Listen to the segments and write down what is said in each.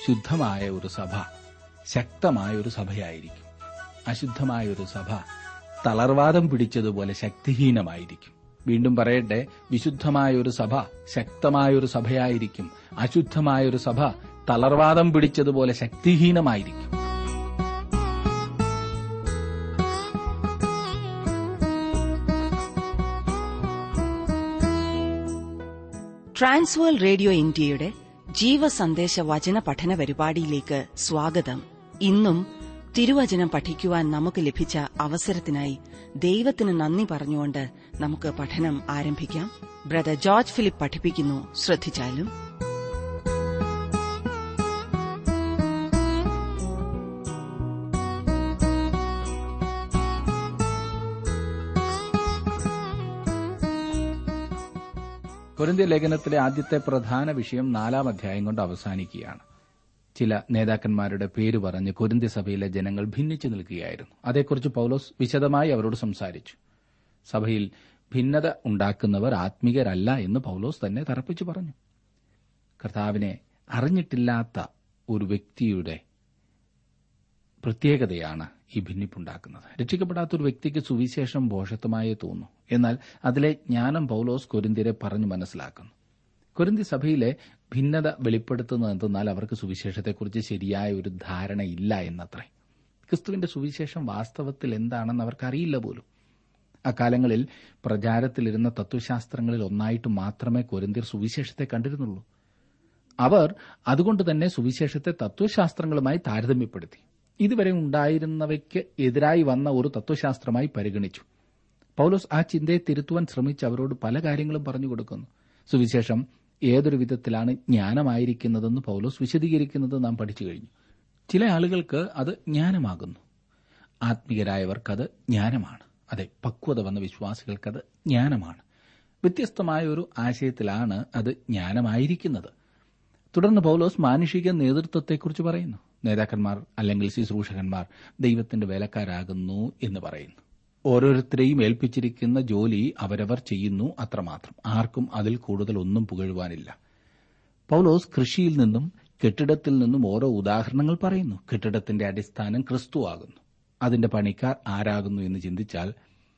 ശുദ്ധമായ ഒരു സഭ ശക്തമായ ഒരു സഭയായിരിക്കും അശുദ്ധമായ ഒരു സഭ തളർവാദം പിടിച്ചതുപോലെ ശക്തിഹീനമായിരിക്കും വീണ്ടും പറയട്ടെ വിശുദ്ധമായ ഒരു സഭ ശക്തമായ ഒരു സഭയായിരിക്കും അശുദ്ധമായ ഒരു സഭ തളർവാദം പിടിച്ചതുപോലെ ശക്തിഹീനമായിരിക്കും ട്രാൻസ്വേൾ റേഡിയോ ഇന്ത്യയുടെ ജീവസന്ദേശ വചന പഠന പരിപാടിയിലേക്ക് സ്വാഗതം ഇന്നും തിരുവചനം പഠിക്കുവാൻ നമുക്ക് ലഭിച്ച അവസരത്തിനായി ദൈവത്തിന് നന്ദി പറഞ്ഞുകൊണ്ട് നമുക്ക് പഠനം ആരംഭിക്കാം ബ്രദർ ജോർജ് ഫിലിപ്പ് പഠിപ്പിക്കുന്നു ശ്രദ്ധിച്ചാലും കൊരിന്ത്യ ലേഖനത്തിലെ ആദ്യത്തെ പ്രധാന വിഷയം നാലാം അധ്യായം കൊണ്ട് അവസാനിക്കുകയാണ് ചില നേതാക്കന്മാരുടെ പേര് പറഞ്ഞ് കൊരിന്ത്യ സഭയിലെ ജനങ്ങൾ ഭിന്നിച്ചു നിൽക്കുകയായിരുന്നു അതേക്കുറിച്ച് പൌലോസ് വിശദമായി അവരോട് സംസാരിച്ചു സഭയിൽ ഭിന്നത ഉണ്ടാക്കുന്നവർ ആത്മീകരല്ല എന്ന് പൌലോസ് തന്നെ തറപ്പിച്ചു പറഞ്ഞു കർത്താവിനെ അറിഞ്ഞിട്ടില്ലാത്ത ഒരു വ്യക്തിയുടെ പ്രത്യേകതയാണ് ഈ ഭിന്നിപ്പുണ്ടാക്കുന്നത് രക്ഷിക്കപ്പെടാത്ത ഒരു വ്യക്തിക്ക് സുവിശേഷം ഭോഷത്വമായേ തോന്നു എന്നാൽ അതിലെ ജ്ഞാനം പൌലോസ് കൊരിന്തിരെ പറഞ്ഞു മനസ്സിലാക്കുന്നു കൊരിന്തി സഭയിലെ ഭിന്നത വെളിപ്പെടുത്തുന്നത് എന്തെന്നാൽ അവർക്ക് സുവിശേഷത്തെക്കുറിച്ച് ശരിയായ ഒരു ധാരണയില്ല എന്നത്രേ ക്രിസ്തുവിന്റെ സുവിശേഷം വാസ്തവത്തിൽ എന്താണെന്ന് അവർക്കറിയില്ല പോലും അക്കാലങ്ങളിൽ പ്രചാരത്തിലിരുന്ന തത്വശാസ്ത്രങ്ങളിൽ ഒന്നായിട്ട് മാത്രമേ കൊരിന്തിയർ സുവിശേഷത്തെ കണ്ടിരുന്നുള്ളൂ അവർ അതുകൊണ്ട് തന്നെ സുവിശേഷത്തെ തത്വശാസ്ത്രങ്ങളുമായി താരതമ്യപ്പെടുത്തി ഇതുവരെ ഉണ്ടായിരുന്നവയ്ക്ക് എതിരായി വന്ന ഒരു തത്വശാസ്ത്രമായി പരിഗണിച്ചു പൌലോസ് ആ ചിന്തയെ തിരുത്തുവാൻ ശ്രമിച്ച് അവരോട് പല കാര്യങ്ങളും പറഞ്ഞു കൊടുക്കുന്നു സുവിശേഷം ഏതൊരു വിധത്തിലാണ് ജ്ഞാനമായിരിക്കുന്നതെന്ന് പൌലോസ് വിശദീകരിക്കുന്നത് നാം പഠിച്ചു കഴിഞ്ഞു ചില ആളുകൾക്ക് അത് ജ്ഞാനമാകുന്നു ആത്മീയരായവർക്കത് ജ്ഞാനമാണ് അതെ പക്വത വന്ന വിശ്വാസികൾക്കത് ജ്ഞാനമാണ് വ്യത്യസ്തമായ ഒരു ആശയത്തിലാണ് അത് ജ്ഞാനമായിരിക്കുന്നത് തുടർന്ന് പൌലോസ് മാനുഷിക നേതൃത്വത്തെക്കുറിച്ച് പറയുന്നു നേതാക്കന്മാർ അല്ലെങ്കിൽ ശുശ്രൂഷകന്മാർ ദൈവത്തിന്റെ വേലക്കാരാകുന്നു എന്ന് പറയുന്നു ഓരോരുത്തരെയും ഏൽപ്പിച്ചിരിക്കുന്ന ജോലി അവരവർ ചെയ്യുന്നു അത്രമാത്രം ആർക്കും അതിൽ കൂടുതൽ ഒന്നും പുകഴുവാനില്ല പൌലോസ് കൃഷിയിൽ നിന്നും കെട്ടിടത്തിൽ നിന്നും ഓരോ ഉദാഹരണങ്ങൾ പറയുന്നു കെട്ടിടത്തിന്റെ അടിസ്ഥാനം ക്രിസ്തുവാകുന്നു അതിന്റെ പണിക്കാർ ആരാകുന്നു എന്ന് ചിന്തിച്ചാൽ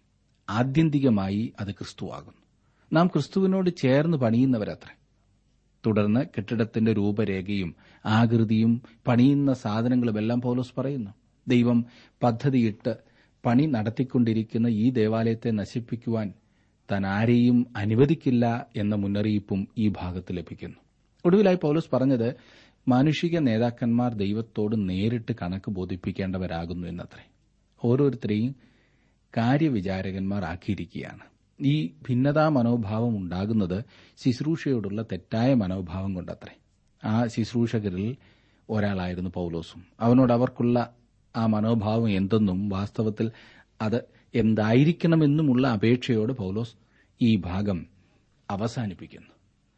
ആത്യന്തികമായി അത് ക്രിസ്തുവാകുന്നു നാം ക്രിസ്തുവിനോട് ചേർന്ന് പണിയുന്നവരത്രേ തുടർന്ന് കെട്ടിടത്തിന്റെ രൂപരേഖയും ആകൃതിയും പണിയുന്ന സാധനങ്ങളുമെല്ലാം പൗലോസ് പറയുന്നു ദൈവം പദ്ധതിയിട്ട് പണി നടത്തിക്കൊണ്ടിരിക്കുന്ന ഈ ദേവാലയത്തെ നശിപ്പിക്കുവാൻ താൻ ആരെയും അനുവദിക്കില്ല എന്ന മുന്നറിയിപ്പും ഈ ഭാഗത്ത് ലഭിക്കുന്നു ഒടുവിലായി പൗലോസ് പറഞ്ഞത് മാനുഷിക നേതാക്കന്മാർ ദൈവത്തോട് നേരിട്ട് കണക്ക് ബോധിപ്പിക്കേണ്ടവരാകുന്നു എന്നത്രേ ഓരോരുത്തരെയും കാര്യവിചാരകന്മാർ ആക്കിയിരിക്കുകയാണ് ഈ ഭിന്നതാ മനോഭാവം ഉണ്ടാകുന്നത് ശുശ്രൂഷയോടുള്ള തെറ്റായ മനോഭാവം കൊണ്ടത്രേ ആ ശുശ്രൂഷകരിൽ ഒരാളായിരുന്നു പൌലോസും അവനോട് അവർക്കുള്ള ആ മനോഭാവം എന്തെന്നും വാസ്തവത്തിൽ അത് എന്തായിരിക്കണമെന്നുമുള്ള അപേക്ഷയോട് പൌലോസ് ഈ ഭാഗം അവസാനിപ്പിക്കുന്നു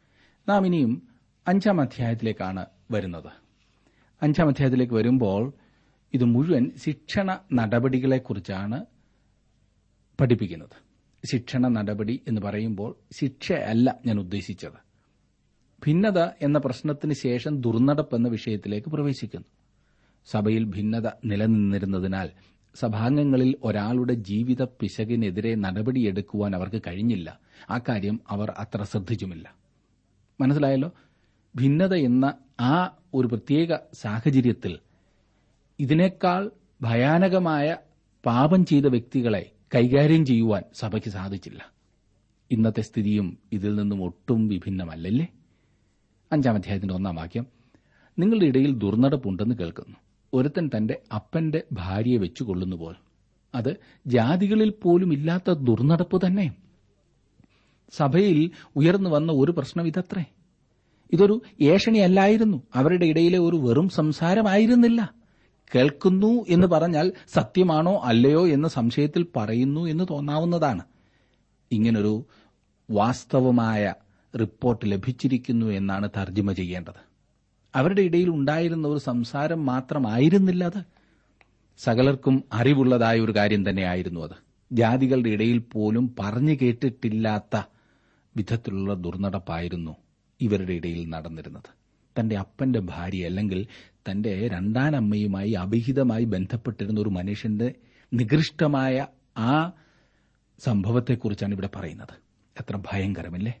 നാം ഇനിയും അഞ്ചാം അധ്യായത്തിലേക്കാണ് വരുന്നത് അഞ്ചാം അധ്യായത്തിലേക്ക് വരുമ്പോൾ ഇത് മുഴുവൻ ശിക്ഷണ നടപടികളെക്കുറിച്ചാണ് പഠിപ്പിക്കുന്നത് ശിക്ഷണ നടപടി എന്ന് പറയുമ്പോൾ ശിക്ഷയല്ല ഞാൻ ഉദ്ദേശിച്ചത് ഭിന്നത എന്ന പ്രശ്നത്തിന് ശേഷം ദുർനടപ്പ് എന്ന വിഷയത്തിലേക്ക് പ്രവേശിക്കുന്നു സഭയിൽ ഭിന്നത നിലനിന്നിരുന്നതിനാൽ സഭാംഗങ്ങളിൽ ഒരാളുടെ ജീവിത പിശകിനെതിരെ നടപടിയെടുക്കുവാൻ അവർക്ക് കഴിഞ്ഞില്ല ആ കാര്യം അവർ അത്ര ശ്രദ്ധിച്ചുമില്ല മനസ്സിലായല്ലോ ഭിന്നത എന്ന ആ ഒരു പ്രത്യേക സാഹചര്യത്തിൽ ഇതിനേക്കാൾ ഭയാനകമായ പാപം ചെയ്ത വ്യക്തികളെ കൈകാര്യം ചെയ്യുവാൻ സഭയ്ക്ക് സാധിച്ചില്ല ഇന്നത്തെ സ്ഥിതിയും ഇതിൽ നിന്നും ഒട്ടും വിഭിന്നമല്ലല്ലേ അഞ്ചാം അധ്യായത്തിന്റെ ഒന്നാം വാക്യം നിങ്ങളുടെ ഇടയിൽ ദുർനടപ്പുണ്ടെന്ന് കേൾക്കുന്നു ഒരുത്തൻ തന്റെ അപ്പന്റെ ഭാര്യയെ വെച്ചുകൊള്ളുന്നു പോൽ അത് ജാതികളിൽ പോലും ഇല്ലാത്ത ദുർനടപ്പ് തന്നെ സഭയിൽ ഉയർന്നു വന്ന ഒരു പ്രശ്നം ഇതത്രേ ഇതൊരു ഏഷണിയല്ലായിരുന്നു അവരുടെ ഇടയിലെ ഒരു വെറും സംസാരമായിരുന്നില്ല കേൾക്കുന്നു എന്ന് പറഞ്ഞാൽ സത്യമാണോ അല്ലയോ എന്ന സംശയത്തിൽ പറയുന്നു എന്ന് തോന്നാവുന്നതാണ് ഇങ്ങനൊരു വാസ്തവമായ റിപ്പോർട്ട് ലഭിച്ചിരിക്കുന്നു എന്നാണ് തർജ്ജിമ ചെയ്യേണ്ടത് അവരുടെ ഇടയിൽ ഉണ്ടായിരുന്ന ഒരു സംസാരം മാത്രമായിരുന്നില്ല അത് സകലർക്കും അറിവുള്ളതായ ഒരു കാര്യം തന്നെയായിരുന്നു അത് ജാതികളുടെ ഇടയിൽ പോലും പറഞ്ഞു കേട്ടിട്ടില്ലാത്ത വിധത്തിലുള്ള ദുർനടപ്പായിരുന്നു ഇവരുടെ ഇടയിൽ നടന്നിരുന്നത് തന്റെ അപ്പന്റെ ഭാര്യ അല്ലെങ്കിൽ തന്റെ രണ്ടാനമ്മയുമായി അഭിഹിതമായി ബന്ധപ്പെട്ടിരുന്ന ഒരു മനുഷ്യന്റെ നികൃഷ്ടമായ ആ സംഭവത്തെക്കുറിച്ചാണ് ഇവിടെ പറയുന്നത് എത്ര ഭയങ്കരമല്ലേ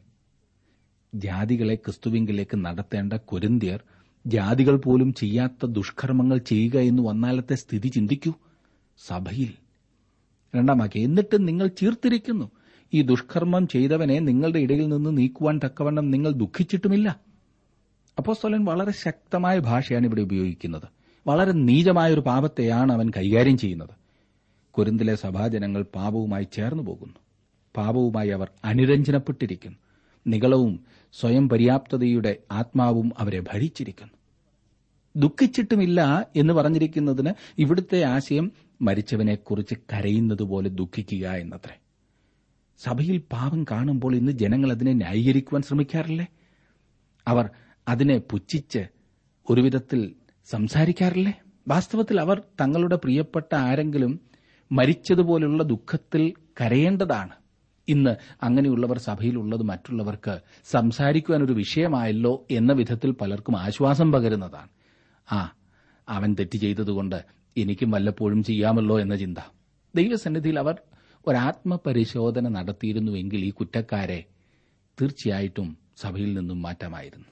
ജാതികളെ ക്രിസ്തുവിങ്കിലേക്ക് നടത്തേണ്ട കൊരിന്തിയർ ജാതികൾ പോലും ചെയ്യാത്ത ദുഷ്കർമ്മങ്ങൾ ചെയ്യുക എന്ന് വന്നാലത്തെ സ്ഥിതി ചിന്തിക്കൂ സഭയിൽ രണ്ടാം വാക്യം എന്നിട്ട് നിങ്ങൾ ചീർത്തിരിക്കുന്നു ഈ ദുഷ്കർമ്മം ചെയ്തവനെ നിങ്ങളുടെ ഇടയിൽ നിന്ന് നീക്കുവാൻ തക്കവണ്ണം നിങ്ങൾ ദുഃഖിച്ചിട്ടുമില്ല അപ്പോസ്തലൻ വളരെ ശക്തമായ ഭാഷയാണ് ഇവിടെ ഉപയോഗിക്കുന്നത് വളരെ നീചമായ ഒരു പാപത്തെയാണ് അവൻ കൈകാര്യം ചെയ്യുന്നത് കുരുന്തിലെ സഭാജനങ്ങൾ പാപവുമായി ചേർന്നു പോകുന്നു പാപവുമായി അവർ അനുരഞ്ജനപ്പെട്ടിരിക്കുന്നു നികളവും സ്വയം പര്യാപ്തതയുടെ ആത്മാവും അവരെ ഭരിച്ചിരിക്കുന്നു ദുഃഖിച്ചിട്ടുമില്ല എന്ന് പറഞ്ഞിരിക്കുന്നതിന് ഇവിടുത്തെ ആശയം മരിച്ചവനെക്കുറിച്ച് കരയുന്നതുപോലെ ദുഃഖിക്കുക എന്നത്രേ സഭയിൽ പാപം കാണുമ്പോൾ ഇന്ന് ജനങ്ങൾ അതിനെ ന്യായീകരിക്കുവാൻ ശ്രമിക്കാറില്ലേ അവർ അതിനെ പുച്ഛിച്ച് ഒരുവിധത്തിൽ സംസാരിക്കാറില്ലേ വാസ്തവത്തിൽ അവർ തങ്ങളുടെ പ്രിയപ്പെട്ട ആരെങ്കിലും മരിച്ചതുപോലുള്ള ദുഃഖത്തിൽ കരയേണ്ടതാണ് ഇന്ന് അങ്ങനെയുള്ളവർ സഭയിലുള്ളത് മറ്റുള്ളവർക്ക് സംസാരിക്കുവാൻ ഒരു വിഷയമായല്ലോ എന്ന വിധത്തിൽ പലർക്കും ആശ്വാസം പകരുന്നതാണ് ആ അവൻ തെറ്റ് ചെയ്തതുകൊണ്ട് എനിക്കും വല്ലപ്പോഴും ചെയ്യാമല്ലോ എന്ന ചിന്ത ദൈവസന്നിധിയിൽ അവർ ഒരാത്മപരിശോധന നടത്തിയിരുന്നുവെങ്കിൽ ഈ കുറ്റക്കാരെ തീർച്ചയായിട്ടും സഭയിൽ നിന്നും മാറ്റാമായിരുന്നു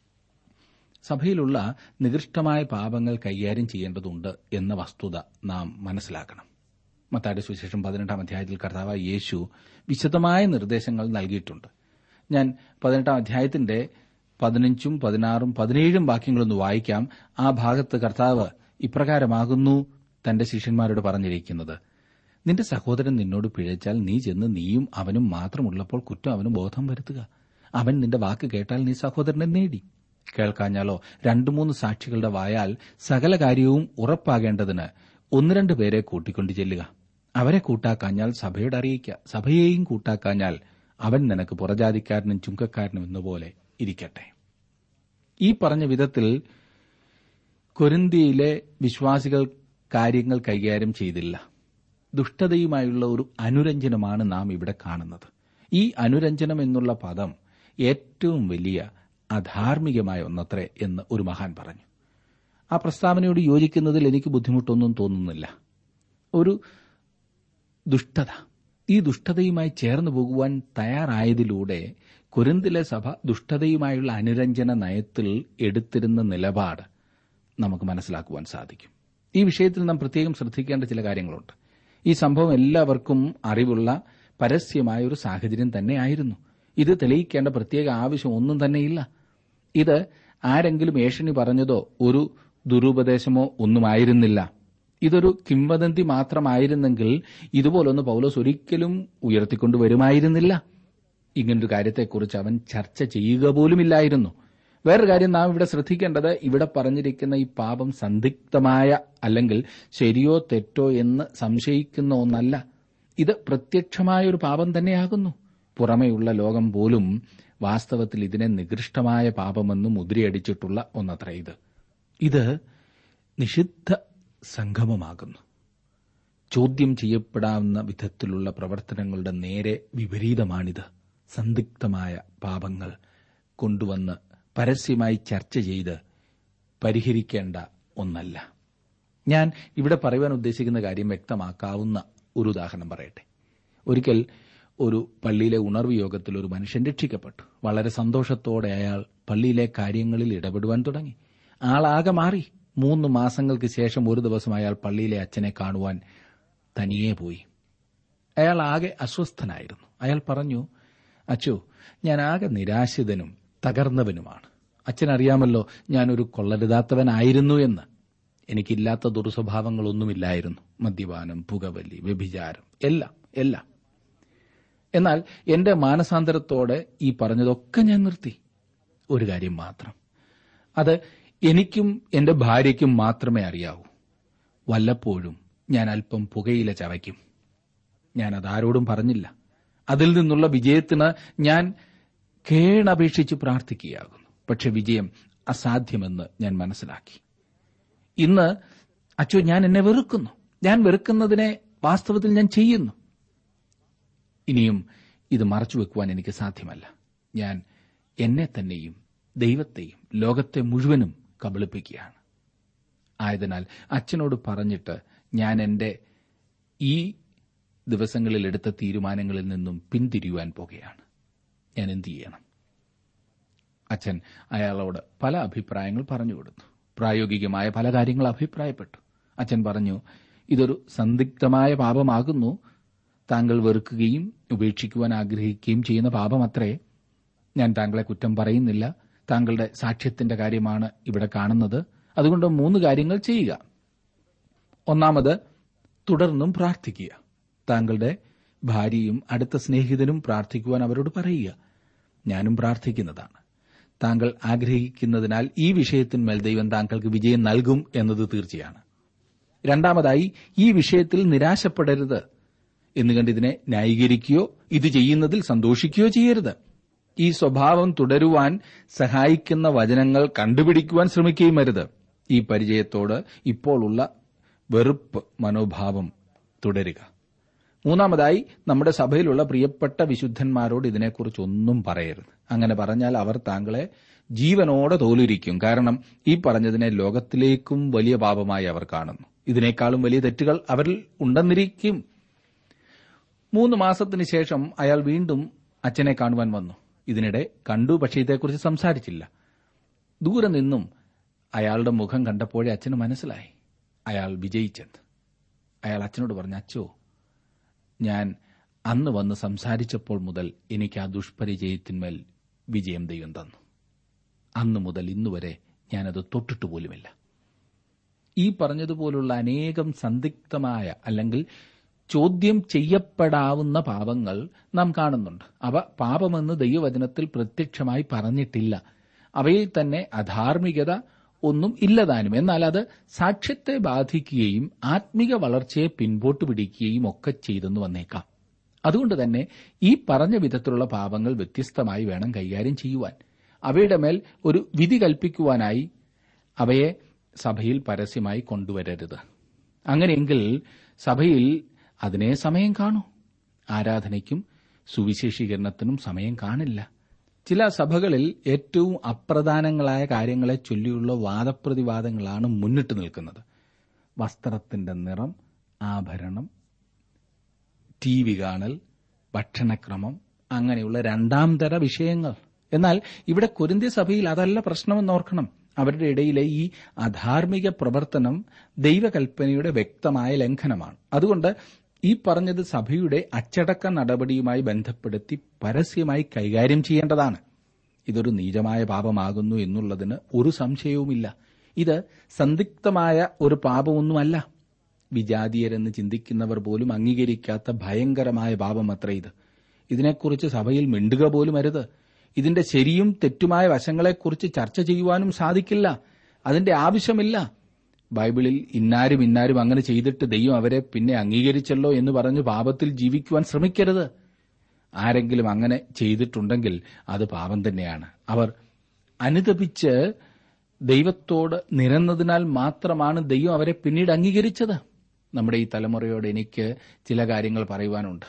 സഭയിലുള്ള നികൃഷ്ടമായ പാപങ്ങൾ കൈകാര്യം ചെയ്യേണ്ടതുണ്ട് എന്ന വസ്തുത നാം മനസ്സിലാക്കണം മത്തായുടെ സുവിശേഷം പതിനെട്ടാം അധ്യായത്തിൽ കർത്താവ് യേശു വിശദമായ നിർദ്ദേശങ്ങൾ നൽകിയിട്ടുണ്ട് ഞാൻ പതിനെട്ടാം അധ്യായത്തിന്റെ പതിനഞ്ചും പതിനാറും പതിനേഴും വാക്യങ്ങളൊന്ന് വായിക്കാം ആ ഭാഗത്ത് കർത്താവ് ഇപ്രകാരമാകുന്നു തന്റെ ശിഷ്യന്മാരോട് പറഞ്ഞിരിക്കുന്നത് നിന്റെ സഹോദരൻ നിന്നോട് പിഴച്ചാൽ നീ ചെന്ന് നീയും അവനും മാത്രമുള്ളപ്പോൾ കുറ്റം അവന് ബോധം വരുത്തുക അവൻ നിന്റെ വാക്ക് കേട്ടാൽ നീ സഹോദരനെ നേടി കേൾക്കാഞ്ഞാലോ രണ്ടു മൂന്ന് സാക്ഷികളുടെ വായാൽ സകല കാര്യവും ഉറപ്പാകേണ്ടതിന് ഒന്ന് രണ്ട് പേരെ കൂട്ടിക്കൊണ്ടു ചെല്ലുക അവരെ കൂട്ടാക്കാഞ്ഞാൽ സഭയോട് അറിയിക്കുക സഭയെയും കൂട്ടാക്കാഞ്ഞാൽ അവൻ നിനക്ക് പുറജാതിക്കാരനും ചുങ്കക്കാരനും എന്നപോലെ ഇരിക്കട്ടെ ഈ പറഞ്ഞ വിധത്തിൽ കൊരിന്തിയിലെ വിശ്വാസികൾ കാര്യങ്ങൾ കൈകാര്യം ചെയ്തില്ല ദുഷ്ടതയുമായുള്ള ഒരു അനുരഞ്ജനമാണ് നാം ഇവിടെ കാണുന്നത് ഈ അനുരഞ്ജനം എന്നുള്ള പദം ഏറ്റവും വലിയ അധാർമികമായ ഒന്നത്രേ എന്ന് ഒരു മഹാൻ പറഞ്ഞു ആ പ്രസ്താവനയോട് യോജിക്കുന്നതിൽ എനിക്ക് ബുദ്ധിമുട്ടൊന്നും തോന്നുന്നില്ല ഒരു ദുഷ്ടത ഈ ദുഷ്ടതയുമായി ചേർന്നു പോകുവാൻ തയ്യാറായതിലൂടെ കുരുന്തിലെ സഭ ദുഷ്ടതയുമായുള്ള അനുരഞ്ജന നയത്തിൽ എടുത്തിരുന്ന നിലപാട് നമുക്ക് മനസ്സിലാക്കുവാൻ സാധിക്കും ഈ വിഷയത്തിൽ നാം പ്രത്യേകം ശ്രദ്ധിക്കേണ്ട ചില കാര്യങ്ങളുണ്ട് ഈ സംഭവം എല്ലാവർക്കും അറിവുള്ള പരസ്യമായ ഒരു സാഹചര്യം തന്നെയായിരുന്നു ഇത് തെളിയിക്കേണ്ട പ്രത്യേക ആവശ്യം ഒന്നും തന്നെയില്ല ഇത് ആരെങ്കിലും ഏഷണി പറഞ്ഞതോ ഒരു ദുരുപദേശമോ ഒന്നുമായിരുന്നില്ല ഇതൊരു കിംവദന്തി മാത്രമായിരുന്നെങ്കിൽ ഇതുപോലൊന്ന് പൗലോസ് ഒരിക്കലും ഉയർത്തിക്കൊണ്ടുവരുമായിരുന്നില്ല ഇങ്ങനൊരു കാര്യത്തെക്കുറിച്ച് അവൻ ചർച്ച ചെയ്യുക പോലുമില്ലായിരുന്നു വേറൊരു കാര്യം നാം ഇവിടെ ശ്രദ്ധിക്കേണ്ടത് ഇവിടെ പറഞ്ഞിരിക്കുന്ന ഈ പാപം സന്ദിഗ്ധമായ അല്ലെങ്കിൽ ശരിയോ തെറ്റോ എന്ന് സംശയിക്കുന്ന ഒന്നല്ല ഇത് പ്രത്യക്ഷമായ ഒരു പാപം തന്നെയാകുന്നു പുറമെയുള്ള ലോകം പോലും വാസ്തവത്തിൽ ഇതിനെ നികൃഷ്ടമായ പാപമെന്ന് മുദ്രയടിച്ചിട്ടുള്ള ഒന്നത്ര ഇത് ഇത് നിഷിദ്ധ സംഗമമാകുന്നു ചോദ്യം ചെയ്യപ്പെടാവുന്ന വിധത്തിലുള്ള പ്രവർത്തനങ്ങളുടെ നേരെ വിപരീതമാണിത് സന്ദിഗ്ധമായ പാപങ്ങൾ കൊണ്ടുവന്ന് പരസ്യമായി ചർച്ച ചെയ്ത് പരിഹരിക്കേണ്ട ഒന്നല്ല ഞാൻ ഇവിടെ പറയുവാൻ ഉദ്ദേശിക്കുന്ന കാര്യം വ്യക്തമാക്കാവുന്ന ഒരു ഉദാഹരണം പറയട്ടെ ഒരിക്കൽ ഒരു പള്ളിയിലെ ഉണർവ് യോഗത്തിൽ ഒരു മനുഷ്യൻ രക്ഷിക്കപ്പെട്ടു വളരെ സന്തോഷത്തോടെ അയാൾ പള്ളിയിലെ കാര്യങ്ങളിൽ ഇടപെടുവാൻ തുടങ്ങി ആളാകെ മാറി മൂന്ന് മാസങ്ങൾക്ക് ശേഷം ഒരു ദിവസം അയാൾ പള്ളിയിലെ അച്ഛനെ കാണുവാൻ തനിയെ പോയി അയാൾ ആകെ അസ്വസ്ഥനായിരുന്നു അയാൾ പറഞ്ഞു അച്ചു ഞാൻ ആകെ നിരാശിതനും തകർന്നവനുമാണ് അച്ഛനറിയാമല്ലോ ഞാനൊരു കൊള്ളരുതാത്തവനായിരുന്നു എന്ന് എനിക്കില്ലാത്ത ദുർസ്വഭാവങ്ങളൊന്നുമില്ലായിരുന്നു മദ്യപാനം പുകവലി വ്യഭിചാരം എല്ലാം എല്ലാം എന്നാൽ എന്റെ മാനസാന്തരത്തോടെ ഈ പറഞ്ഞതൊക്കെ ഞാൻ നിർത്തി ഒരു കാര്യം മാത്രം അത് എനിക്കും എന്റെ ഭാര്യയ്ക്കും മാത്രമേ അറിയാവൂ വല്ലപ്പോഴും ഞാൻ അല്പം പുകയില ചവയ്ക്കും ഞാൻ അതാരോടും പറഞ്ഞില്ല അതിൽ നിന്നുള്ള വിജയത്തിന് ഞാൻ കേണപേക്ഷിച്ച് പ്രാർത്ഥിക്കുകയാകുന്നു പക്ഷെ വിജയം അസാധ്യമെന്ന് ഞാൻ മനസ്സിലാക്കി ഇന്ന് അച്ചോ ഞാൻ എന്നെ വെറുക്കുന്നു ഞാൻ വെറുക്കുന്നതിനെ വാസ്തവത്തിൽ ഞാൻ ചെയ്യുന്നു ഇനിയും ഇത് മറച്ചുവെക്കുവാൻ എനിക്ക് സാധ്യമല്ല ഞാൻ എന്നെ തന്നെയും ദൈവത്തെയും ലോകത്തെ മുഴുവനും കബളിപ്പിക്കുകയാണ് ആയതിനാൽ അച്ഛനോട് പറഞ്ഞിട്ട് ഞാൻ എന്റെ ഈ ദിവസങ്ങളിൽ എടുത്ത തീരുമാനങ്ങളിൽ നിന്നും പിന്തിരിയുവാൻ പോകുകയാണ് ഞാൻ എന്തു ചെയ്യണം അച്ഛൻ അയാളോട് പല അഭിപ്രായങ്ങൾ പറഞ്ഞു കൊടുത്തു പ്രായോഗികമായ പല കാര്യങ്ങൾ അഭിപ്രായപ്പെട്ടു അച്ഛൻ പറഞ്ഞു ഇതൊരു സന്ദിഗ്ധമായ പാപമാകുന്നു താങ്കൾ വെറുക്കുകയും ഉപേക്ഷിക്കുവാൻ ആഗ്രഹിക്കുകയും ചെയ്യുന്ന പാപമത്രേ ഞാൻ താങ്കളെ കുറ്റം പറയുന്നില്ല താങ്കളുടെ സാക്ഷ്യത്തിന്റെ കാര്യമാണ് ഇവിടെ കാണുന്നത് അതുകൊണ്ട് മൂന്ന് കാര്യങ്ങൾ ചെയ്യുക ഒന്നാമത് തുടർന്നും പ്രാർത്ഥിക്കുക താങ്കളുടെ ഭാര്യയും അടുത്ത സ്നേഹിതനും പ്രാർത്ഥിക്കുവാൻ അവരോട് പറയുക ഞാനും പ്രാർത്ഥിക്കുന്നതാണ് താങ്കൾ ആഗ്രഹിക്കുന്നതിനാൽ ഈ വിഷയത്തിന്മേൽ ദൈവം താങ്കൾക്ക് വിജയം നൽകും എന്നത് തീർച്ചയാണ് രണ്ടാമതായി ഈ വിഷയത്തിൽ നിരാശപ്പെടരുത് എന്ന് കണ്ട് ഇതിനെ ന്യായീകരിക്കുകയോ ഇത് ചെയ്യുന്നതിൽ സന്തോഷിക്കുകയോ ചെയ്യരുത് ഈ സ്വഭാവം തുടരുവാൻ സഹായിക്കുന്ന വചനങ്ങൾ കണ്ടുപിടിക്കുവാൻ ശ്രമിക്കുകയും അരുത് ഈ പരിചയത്തോട് ഇപ്പോൾ ഉള്ള വെറുപ്പ് മനോഭാവം തുടരുക മൂന്നാമതായി നമ്മുടെ സഭയിലുള്ള പ്രിയപ്പെട്ട വിശുദ്ധന്മാരോട് ഇതിനെക്കുറിച്ച് ഒന്നും പറയരുത് അങ്ങനെ പറഞ്ഞാൽ അവർ താങ്കളെ ജീവനോടെ തോലുരിക്കും കാരണം ഈ പറഞ്ഞതിനെ ലോകത്തിലേക്കും വലിയ പാപമായി അവർ കാണുന്നു ഇതിനേക്കാളും വലിയ തെറ്റുകൾ അവരിൽ ഉണ്ടെന്നിരിക്കും മൂന്ന് മാസത്തിന് ശേഷം അയാൾ വീണ്ടും അച്ഛനെ കാണുവാൻ വന്നു ഇതിനിടെ കണ്ടു പക്ഷേ ഇതേക്കുറിച്ച് സംസാരിച്ചില്ല ദൂരെ നിന്നും അയാളുടെ മുഖം കണ്ടപ്പോഴേ അച്ഛന് മനസ്സിലായി അയാൾ വിജയിച്ചെന്ന് അയാൾ അച്ഛനോട് പറഞ്ഞു അച്ചോ ഞാൻ അന്ന് വന്ന് സംസാരിച്ചപ്പോൾ മുതൽ എനിക്ക് ആ ദുഷ്പരിചയത്തിന്മേൽ വിജയം ദൈവം തന്നു അന്നു മുതൽ ഇന്നുവരെ ഞാനത് തൊട്ടിട്ട് പോലുമില്ല ഈ പറഞ്ഞതുപോലുള്ള അനേകം സന്ദിഗ്ധമായ അല്ലെങ്കിൽ ചോദ്യം ചെയ്യപ്പെടാവുന്ന പാപങ്ങൾ നാം കാണുന്നുണ്ട് അവ പാപമെന്ന് ദൈവവചനത്തിൽ പ്രത്യക്ഷമായി പറഞ്ഞിട്ടില്ല അവയിൽ തന്നെ അധാർമികത ഒന്നും ഇല്ലതാനും എന്നാൽ അത് സാക്ഷ്യത്തെ ബാധിക്കുകയും ആത്മിക വളർച്ചയെ പിൻപോട്ട് പിടിക്കുകയും ഒക്കെ ചെയ്തെന്ന് വന്നേക്കാം അതുകൊണ്ട് തന്നെ ഈ പറഞ്ഞ വിധത്തിലുള്ള പാപങ്ങൾ വ്യത്യസ്തമായി വേണം കൈകാര്യം ചെയ്യുവാൻ അവയുടെ മേൽ ഒരു വിധി കൽപ്പിക്കുവാനായി അവയെ സഭയിൽ പരസ്യമായി കൊണ്ടുവരരുത് അങ്ങനെയെങ്കിൽ സഭയിൽ അതിനെ സമയം കാണൂ ആരാധനയ്ക്കും സുവിശേഷീകരണത്തിനും സമയം കാണില്ല ചില സഭകളിൽ ഏറ്റവും അപ്രധാനങ്ങളായ കാര്യങ്ങളെ ചൊല്ലിയുള്ള വാദപ്രതിവാദങ്ങളാണ് മുന്നിട്ട് നിൽക്കുന്നത് വസ്ത്രത്തിന്റെ നിറം ആഭരണം ടി വി കാണൽ ഭക്ഷണക്രമം അങ്ങനെയുള്ള രണ്ടാം തര വിഷയങ്ങൾ എന്നാൽ ഇവിടെ കൊരിന്ത്യ സഭയിൽ അതല്ല പ്രശ്നമെന്ന് ഓർക്കണം അവരുടെ ഇടയിലെ ഈ അധാർമിക പ്രവർത്തനം ദൈവകൽപ്പനയുടെ വ്യക്തമായ ലംഘനമാണ് അതുകൊണ്ട് ഈ പറഞ്ഞത് സഭയുടെ അച്ചടക്ക നടപടിയുമായി ബന്ധപ്പെടുത്തി പരസ്യമായി കൈകാര്യം ചെയ്യേണ്ടതാണ് ഇതൊരു നീചമായ പാപമാകുന്നു എന്നുള്ളതിന് ഒരു സംശയവുമില്ല ഇത് സന്ദിഗ്ധമായ ഒരു പാപമൊന്നുമല്ല വിജാതീയരെന്ന് ചിന്തിക്കുന്നവർ പോലും അംഗീകരിക്കാത്ത ഭയങ്കരമായ പാപമത്ര ഇത് ഇതിനെക്കുറിച്ച് സഭയിൽ മിണ്ടുക പോലും അരുത് ഇതിന്റെ ശരിയും തെറ്റുമായ വശങ്ങളെക്കുറിച്ച് ചർച്ച ചെയ്യുവാനും സാധിക്കില്ല അതിന്റെ ആവശ്യമില്ല ബൈബിളിൽ ഇന്നാരും ഇന്നാരും അങ്ങനെ ചെയ്തിട്ട് ദൈവം അവരെ പിന്നെ അംഗീകരിച്ചല്ലോ എന്ന് പറഞ്ഞ് പാപത്തിൽ ജീവിക്കുവാൻ ശ്രമിക്കരുത് ആരെങ്കിലും അങ്ങനെ ചെയ്തിട്ടുണ്ടെങ്കിൽ അത് പാപം തന്നെയാണ് അവർ അനുതപിച്ച് ദൈവത്തോട് നിരന്നതിനാൽ മാത്രമാണ് ദൈവം അവരെ പിന്നീട് അംഗീകരിച്ചത് നമ്മുടെ ഈ തലമുറയോട് എനിക്ക് ചില കാര്യങ്ങൾ പറയുവാനുണ്ട്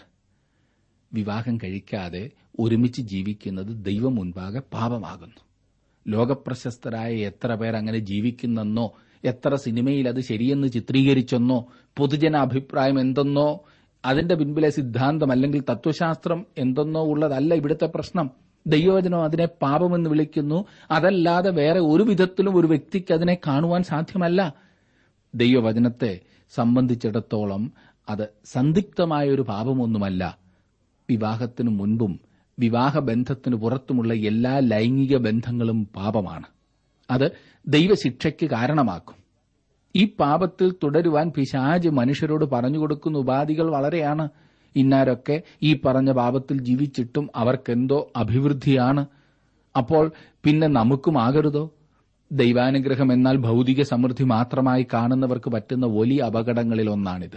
വിവാഹം കഴിക്കാതെ ഒരുമിച്ച് ജീവിക്കുന്നത് ദൈവം മുൻപാകെ പാപമാകുന്നു ലോകപ്രശസ്തരായ എത്ര പേർ അങ്ങനെ ജീവിക്കുന്നെന്നോ എത്ര സിനിമയിൽ അത് ശരിയെന്ന് ചിത്രീകരിച്ചെന്നോ പൊതുജന അഭിപ്രായം എന്തെന്നോ അതിന്റെ പിൻപിലെ സിദ്ധാന്തം അല്ലെങ്കിൽ തത്വശാസ്ത്രം എന്തെന്നോ ഉള്ളതല്ല ഇവിടുത്തെ പ്രശ്നം ദൈവവചനം അതിനെ പാപമെന്ന് വിളിക്കുന്നു അതല്ലാതെ വേറെ ഒരു വിധത്തിലും ഒരു വ്യക്തിക്ക് അതിനെ കാണുവാൻ സാധ്യമല്ല ദൈവവചനത്തെ സംബന്ധിച്ചിടത്തോളം അത് സന്ദിഗ്ധമായ ഒരു പാപമൊന്നുമല്ല വിവാഹത്തിനു മുൻപും വിവാഹബന്ധത്തിനു പുറത്തുമുള്ള എല്ലാ ലൈംഗിക ബന്ധങ്ങളും പാപമാണ് അത് ദൈവശിക്ഷയ്ക്ക് കാരണമാക്കും ഈ പാപത്തിൽ തുടരുവാൻ പിശാജ് മനുഷ്യരോട് പറഞ്ഞു കൊടുക്കുന്ന ഉപാധികൾ വളരെയാണ് ഇന്നാരൊക്കെ ഈ പറഞ്ഞ പാപത്തിൽ ജീവിച്ചിട്ടും അവർക്കെന്തോ അഭിവൃദ്ധിയാണ് അപ്പോൾ പിന്നെ നമുക്കും ആകരുതോ ദൈവാനുഗ്രഹം എന്നാൽ ഭൗതിക സമൃദ്ധി മാത്രമായി കാണുന്നവർക്ക് പറ്റുന്ന വലിയ അപകടങ്ങളിൽ ഒന്നാണിത്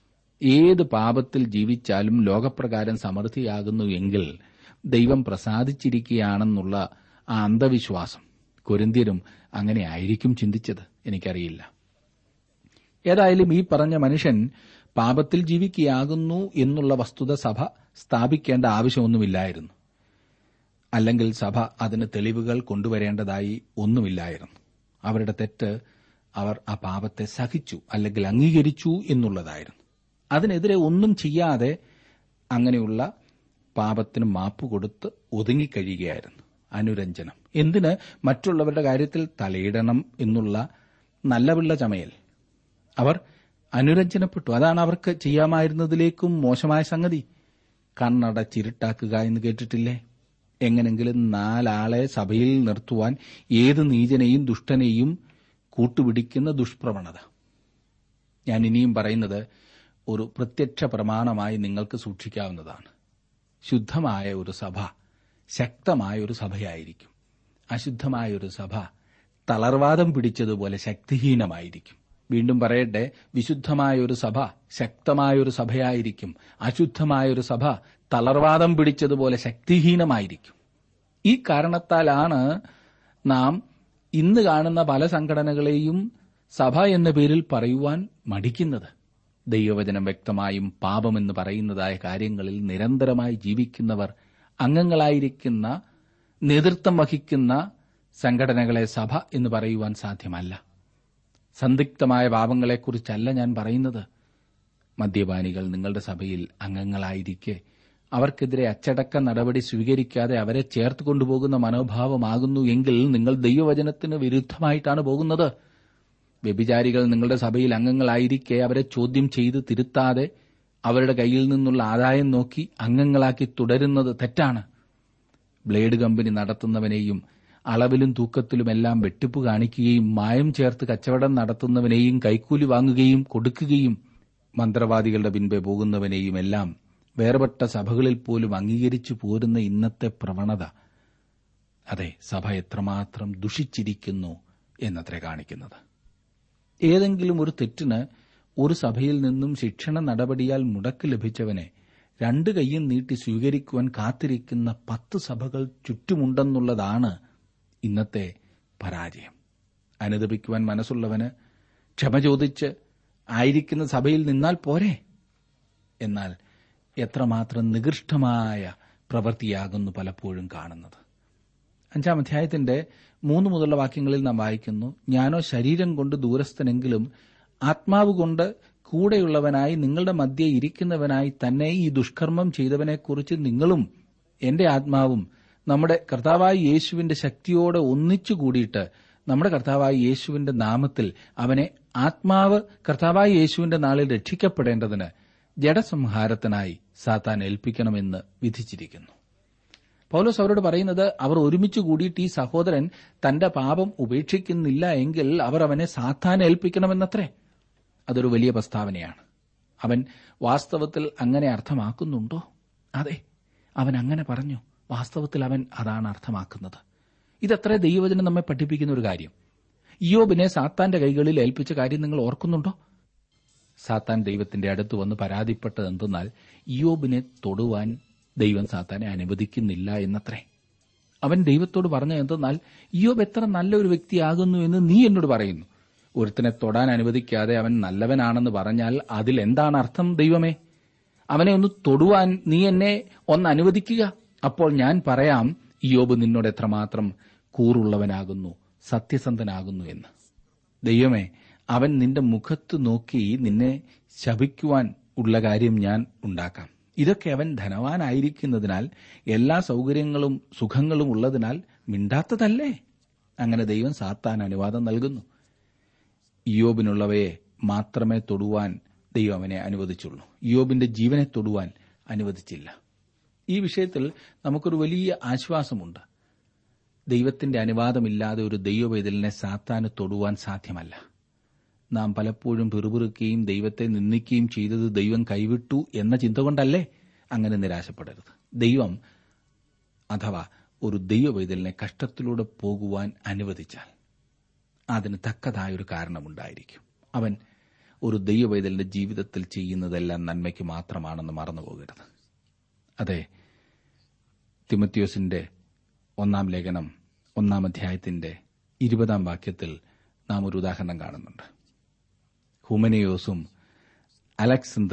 ഏത് പാപത്തിൽ ജീവിച്ചാലും ലോകപ്രകാരം സമൃദ്ധിയാകുന്നു എങ്കിൽ ദൈവം പ്രസാദിച്ചിരിക്കുകയാണെന്നുള്ള ആ അന്ധവിശ്വാസം കൊരിന്ത്യരും അങ്ങനെ ആയിരിക്കും ചിന്തിച്ചത് എനിക്കറിയില്ല ഏതായാലും ഈ പറഞ്ഞ മനുഷ്യൻ പാപത്തിൽ ജീവിക്കുകയാകുന്നു എന്നുള്ള വസ്തുത സഭ സ്ഥാപിക്കേണ്ട ആവശ്യമൊന്നുമില്ലായിരുന്നു അല്ലെങ്കിൽ സഭ അതിന് തെളിവുകൾ കൊണ്ടുവരേണ്ടതായി ഒന്നുമില്ലായിരുന്നു അവരുടെ തെറ്റ് അവർ ആ പാപത്തെ സഹിച്ചു അല്ലെങ്കിൽ അംഗീകരിച്ചു എന്നുള്ളതായിരുന്നു അതിനെതിരെ ഒന്നും ചെയ്യാതെ അങ്ങനെയുള്ള പാപത്തിന് മാപ്പ് കൊടുത്ത് ഒതുങ്ങിക്കഴിയുകയായിരുന്നു അനുരഞ്ജനം എന്തിന് മറ്റുള്ളവരുടെ കാര്യത്തിൽ തലയിടണം എന്നുള്ള നല്ല പിള്ള ചമയൽ അവർ അനുരഞ്ജനപ്പെട്ടു അതാണ് അവർക്ക് ചെയ്യാമായിരുന്നതിലേക്കും മോശമായ സംഗതി കണ്ണട ചിരുട്ടാക്കുക എന്ന് കേട്ടിട്ടില്ലേ എങ്ങനെങ്കിലും നാലാളെ സഭയിൽ നിർത്തുവാൻ ഏത് നീചനെയും ദുഷ്ടനെയും കൂട്ടുപിടിക്കുന്ന ദുഷ്പ്രവണത ഞാൻ ഇനിയും പറയുന്നത് ഒരു പ്രത്യക്ഷ പ്രമാണമായി നിങ്ങൾക്ക് സൂക്ഷിക്കാവുന്നതാണ് ശുദ്ധമായ ഒരു സഭ ശക്തമായ ഒരു സഭയായിരിക്കും അശുദ്ധമായ ഒരു സഭ തളർവാദം പിടിച്ചതുപോലെ ശക്തിഹീനമായിരിക്കും വീണ്ടും പറയട്ടെ വിശുദ്ധമായ ഒരു സഭ ശക്തമായ ഒരു സഭയായിരിക്കും അശുദ്ധമായ ഒരു സഭ തളർവാദം പിടിച്ചതുപോലെ ശക്തിഹീനമായിരിക്കും ഈ കാരണത്താലാണ് നാം ഇന്ന് കാണുന്ന പല സംഘടനകളെയും സഭ എന്ന പേരിൽ പറയുവാൻ മടിക്കുന്നത് ദൈവവചനം വ്യക്തമായും പാപമെന്ന് പറയുന്നതായ കാര്യങ്ങളിൽ നിരന്തരമായി ജീവിക്കുന്നവർ അംഗങ്ങളായിരിക്കുന്ന നേതൃത്വം വഹിക്കുന്ന സംഘടനകളെ സഭ എന്ന് പറയുവാൻ സാധ്യമല്ല സന്ദിഗ്ധമായ പാപങ്ങളെക്കുറിച്ചല്ല ഞാൻ പറയുന്നത് മദ്യപാനികൾ നിങ്ങളുടെ സഭയിൽ അംഗങ്ങളായിരിക്കെ അവർക്കെതിരെ അച്ചടക്ക നടപടി സ്വീകരിക്കാതെ അവരെ ചേർത്ത് കൊണ്ടുപോകുന്ന മനോഭാവമാകുന്നു എങ്കിൽ നിങ്ങൾ ദൈവവചനത്തിന് വിരുദ്ധമായിട്ടാണ് പോകുന്നത് വ്യഭിചാരികൾ നിങ്ങളുടെ സഭയിൽ അംഗങ്ങളായിരിക്കെ അവരെ ചോദ്യം ചെയ്ത് തിരുത്താതെ അവരുടെ കയ്യിൽ നിന്നുള്ള ആദായം നോക്കി അംഗങ്ങളാക്കി തുടരുന്നത് തെറ്റാണ് ബ്ലേഡ് കമ്പനി നടത്തുന്നവനെയും അളവിലും തൂക്കത്തിലുമെല്ലാം വെട്ടിപ്പ് കാണിക്കുകയും മായം ചേർത്ത് കച്ചവടം നടത്തുന്നവനെയും കൈക്കൂലി വാങ്ങുകയും കൊടുക്കുകയും മന്ത്രവാദികളുടെ പിൻപെ പോകുന്നവനെയും എല്ലാം വേർപെട്ട സഭകളിൽ പോലും അംഗീകരിച്ചു പോരുന്ന ഇന്നത്തെ പ്രവണത അതെ സഭ എത്രമാത്രം ദുഷിച്ചിരിക്കുന്നു എന്നത്രേ കാണിക്കുന്നത് ഏതെങ്കിലും ഒരു തെറ്റിന് ഒരു സഭയിൽ നിന്നും ശിക്ഷണ നടപടിയാൽ മുടക്ക് ലഭിച്ചവനെ രണ്ട് കൈയും നീട്ടി സ്വീകരിക്കുവാൻ കാത്തിരിക്കുന്ന പത്ത് സഭകൾ ചുറ്റുമുണ്ടെന്നുള്ളതാണ് ഇന്നത്തെ പരാജയം അനുദപിക്കുവാൻ മനസ്സുള്ളവന് ക്ഷമ ചോദിച്ച് ആയിരിക്കുന്ന സഭയിൽ നിന്നാൽ പോരെ എന്നാൽ എത്രമാത്രം നികൃഷ്ടമായ പ്രവൃത്തിയാകുന്നു പലപ്പോഴും കാണുന്നത് അഞ്ചാം അധ്യായത്തിന്റെ മൂന്ന് മുതലുള്ള വാക്യങ്ങളിൽ നാം വായിക്കുന്നു ഞാനോ ശരീരം കൊണ്ട് ദൂരസ്ഥനെങ്കിലും ആത്മാവ് കൊണ്ട് കൂടെയുള്ളവനായി നിങ്ങളുടെ മധ്യേ ഇരിക്കുന്നവനായി തന്നെ ഈ ദുഷ്കർമ്മം ചെയ്തവനെക്കുറിച്ച് നിങ്ങളും എന്റെ ആത്മാവും നമ്മുടെ കർത്താവായ യേശുവിന്റെ ശക്തിയോടെ ഒന്നിച്ചു കൂടിയിട്ട് നമ്മുടെ കർത്താവായ യേശുവിന്റെ നാമത്തിൽ അവനെ ആത്മാവ് കർത്താവായ യേശുവിന്റെ നാളിൽ രക്ഷിക്കപ്പെടേണ്ടതിന് ജഡസംഹാരത്തിനായി സാത്താൻ ഏൽപ്പിക്കണമെന്ന് വിധിച്ചിരിക്കുന്നു പൗലോസ് അവരോട് പറയുന്നത് അവർ ഒരുമിച്ച് കൂടിയിട്ട് ഈ സഹോദരൻ തന്റെ പാപം ഉപേക്ഷിക്കുന്നില്ല എങ്കിൽ അവർ അവനെ സാത്താൻ ഏൽപ്പിക്കണമെന്നത്രേ അതൊരു വലിയ പ്രസ്താവനയാണ് അവൻ വാസ്തവത്തിൽ അങ്ങനെ അർത്ഥമാക്കുന്നുണ്ടോ അതെ അവൻ അങ്ങനെ പറഞ്ഞു വാസ്തവത്തിൽ അവൻ അതാണ് അർത്ഥമാക്കുന്നത് ഇതത്ര ദൈവവചനം നമ്മെ പഠിപ്പിക്കുന്ന ഒരു കാര്യം ഇയോബിനെ സാത്താന്റെ കൈകളിൽ ഏൽപ്പിച്ച കാര്യം നിങ്ങൾ ഓർക്കുന്നുണ്ടോ സാത്താൻ ദൈവത്തിന്റെ അടുത്ത് വന്ന് പരാതിപ്പെട്ടത് എന്തെന്നാൽ ഇയോബിനെ തൊടുവാൻ ദൈവം സാത്താനെ അനുവദിക്കുന്നില്ല എന്നത്രേ അവൻ ദൈവത്തോട് പറഞ്ഞ എന്തെന്നാൽ ഇയോബ് എത്ര നല്ലൊരു വ്യക്തിയാകുന്നു എന്ന് നീ എന്നോട് പറയുന്നു ഒരുത്തനെ തൊടാൻ അനുവദിക്കാതെ അവൻ നല്ലവനാണെന്ന് പറഞ്ഞാൽ അതിൽ എന്താണ് അർത്ഥം ദൈവമേ അവനെ ഒന്ന് തൊടുവാൻ നീ എന്നെ ഒന്ന് അനുവദിക്കുക അപ്പോൾ ഞാൻ പറയാം ഇയോബ് നിന്നോട് എത്രമാത്രം കൂറുള്ളവനാകുന്നു സത്യസന്ധനാകുന്നു എന്ന് ദൈവമേ അവൻ നിന്റെ മുഖത്ത് നോക്കി നിന്നെ ശപിക്കുവാൻ ഉള്ള കാര്യം ഞാൻ ഉണ്ടാക്കാം ഇതൊക്കെ അവൻ ധനവാനായിരിക്കുന്നതിനാൽ എല്ലാ സൗകര്യങ്ങളും സുഖങ്ങളും ഉള്ളതിനാൽ മിണ്ടാത്തതല്ലേ അങ്ങനെ ദൈവം സാത്താൻ അനുവാദം നൽകുന്നു ഇയോബിനുള്ളവയെ മാത്രമേ തൊടുവാൻ ദൈവം അവനെ അനുവദിച്ചുള്ളൂ ഇയോബിന്റെ ജീവനെ തൊടുവാൻ അനുവദിച്ചില്ല ഈ വിഷയത്തിൽ നമുക്കൊരു വലിയ ആശ്വാസമുണ്ട് ദൈവത്തിന്റെ അനുവാദമില്ലാതെ ഒരു ദൈവവേദലിനെ സാത്താന് തൊടുവാൻ സാധ്യമല്ല നാം പലപ്പോഴും പിറുപിറുക്കുകയും ദൈവത്തെ നിന്ദിക്കുകയും ചെയ്തത് ദൈവം കൈവിട്ടു എന്ന ചിന്ത കൊണ്ടല്ലേ അങ്ങനെ നിരാശപ്പെടരുത് ദൈവം അഥവാ ഒരു ദൈവവൈതലിനെ കഷ്ടത്തിലൂടെ പോകുവാൻ അനുവദിച്ചാൽ അതിന് തക്കതായൊരു കാരണമുണ്ടായിരിക്കും അവൻ ഒരു ദൈവവൈതലിന്റെ ജീവിതത്തിൽ ചെയ്യുന്നതെല്ലാം നന്മയ്ക്ക് മാത്രമാണെന്ന് മറന്നുപോകരുത് അതെ തിമത്യോസിന്റെ ഒന്നാം ലേഖനം ഒന്നാം അധ്യായത്തിന്റെ ഇരുപതാം വാക്യത്തിൽ നാം ഒരു ഉദാഹരണം കാണുന്നുണ്ട് ഹുമനയോസും അലക്സന്തറും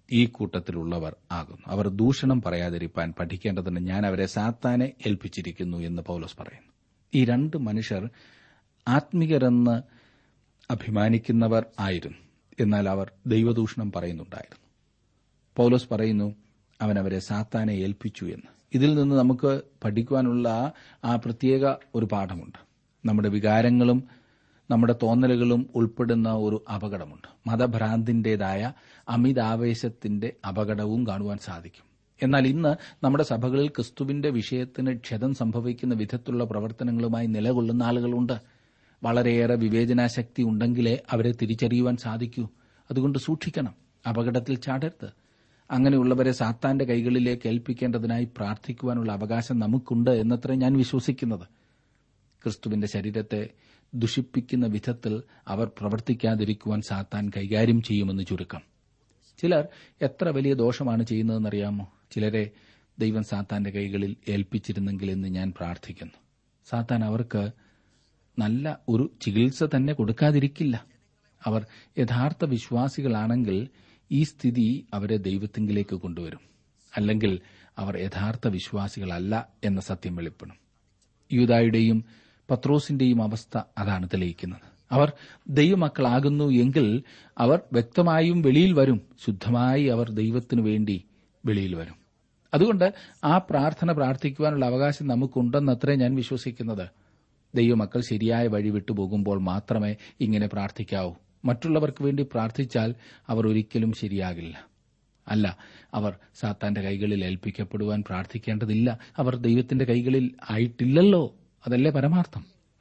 ഈ കൂട്ടത്തിലുള്ളവർ ആകുന്നു അവർ ദൂഷണം പറയാതിരിക്കാൻ പഠിക്കേണ്ടതിന് ഞാൻ അവരെ സാത്താനെ ഏൽപ്പിച്ചിരിക്കുന്നു എന്ന് പൌലോസ് പറയുന്നു ഈ രണ്ട് മനുഷ്യർ ആത്മികരെന്ന് അഭിമാനിക്കുന്നവർ ആയിരുന്നു എന്നാൽ അവർ ദൈവദൂഷണം പറയുന്നുണ്ടായിരുന്നു പൌലോസ് പറയുന്നു അവൻ അവരെ സാത്താനെ ഏൽപ്പിച്ചു എന്ന് ഇതിൽ നിന്ന് നമുക്ക് പഠിക്കുവാനുള്ള ആ പ്രത്യേക ഒരു പാഠമുണ്ട് നമ്മുടെ വികാരങ്ങളും നമ്മുടെ തോന്നലുകളും ഉൾപ്പെടുന്ന ഒരു അപകടമുണ്ട് മതഭ്രാന്തിന്റേതായ അമിതാവേശത്തിന്റെ അപകടവും കാണുവാൻ സാധിക്കും എന്നാൽ ഇന്ന് നമ്മുടെ സഭകളിൽ ക്രിസ്തുവിന്റെ വിഷയത്തിന് ക്ഷതം സംഭവിക്കുന്ന വിധത്തിലുള്ള പ്രവർത്തനങ്ങളുമായി നിലകൊള്ളുന്ന ആളുകളുണ്ട് വളരെയേറെ വിവേചനാശക്തി ഉണ്ടെങ്കിലേ അവരെ തിരിച്ചറിയുവാൻ സാധിക്കൂ അതുകൊണ്ട് സൂക്ഷിക്കണം അപകടത്തിൽ ചാടരുത് അങ്ങനെയുള്ളവരെ സാത്താന്റെ കൈകളിലേക്ക് ഏൽപ്പിക്കേണ്ടതിനായി പ്രാർത്ഥിക്കുവാനുള്ള അവകാശം നമുക്കുണ്ട് എന്നത്ര ഞാൻ വിശ്വസിക്കുന്നത് ക്രിസ്തുവിന്റെ ശരീരത്തെ ദുഷിപ്പിക്കുന്ന വിധത്തിൽ അവർ പ്രവർത്തിക്കാതിരിക്കുവാൻ സാത്താൻ കൈകാര്യം ചെയ്യുമെന്ന് ചുരുക്കം ചിലർ എത്ര വലിയ ദോഷമാണ് ചെയ്യുന്നതെന്നറിയാമോ ചിലരെ ദൈവം സാത്താന്റെ കൈകളിൽ ഏൽപ്പിച്ചിരുന്നെങ്കിൽ എന്ന് ഞാൻ പ്രാർത്ഥിക്കുന്നു സാത്താൻ അവർക്ക് നല്ല ഒരു ചികിത്സ തന്നെ കൊടുക്കാതിരിക്കില്ല അവർ യഥാർത്ഥ വിശ്വാസികളാണെങ്കിൽ ഈ സ്ഥിതി അവരെ ദൈവത്തിങ്കിലേക്ക് കൊണ്ടുവരും അല്ലെങ്കിൽ അവർ യഥാർത്ഥ വിശ്വാസികളല്ല എന്ന സത്യം വെളിപ്പെടും യൂതായുടെയും പത്രോസിന്റെയും അവസ്ഥ അതാണ് തെളിയിക്കുന്നത് അവർ ദൈവമക്കളാകുന്നു എങ്കിൽ അവർ വ്യക്തമായും വെളിയിൽ വരും ശുദ്ധമായി അവർ ദൈവത്തിനു വേണ്ടി വെളിയിൽ വരും അതുകൊണ്ട് ആ പ്രാർത്ഥന പ്രാർത്ഥിക്കുവാനുള്ള അവകാശം നമുക്കുണ്ടെന്നത്രേ ഞാൻ വിശ്വസിക്കുന്നത് ദൈവമക്കൾ ശരിയായ വഴി വിട്ടുപോകുമ്പോൾ മാത്രമേ ഇങ്ങനെ പ്രാർത്ഥിക്കാവൂ മറ്റുള്ളവർക്ക് വേണ്ടി പ്രാർത്ഥിച്ചാൽ അവർ ഒരിക്കലും ശരിയാകില്ല അല്ല അവർ സാത്താന്റെ കൈകളിൽ ഏൽപ്പിക്കപ്പെടുവാൻ പ്രാർത്ഥിക്കേണ്ടതില്ല അവർ ദൈവത്തിന്റെ കൈകളിൽ ആയിട്ടില്ലല്ലോ അതല്ലേ പരമാർത്ഥം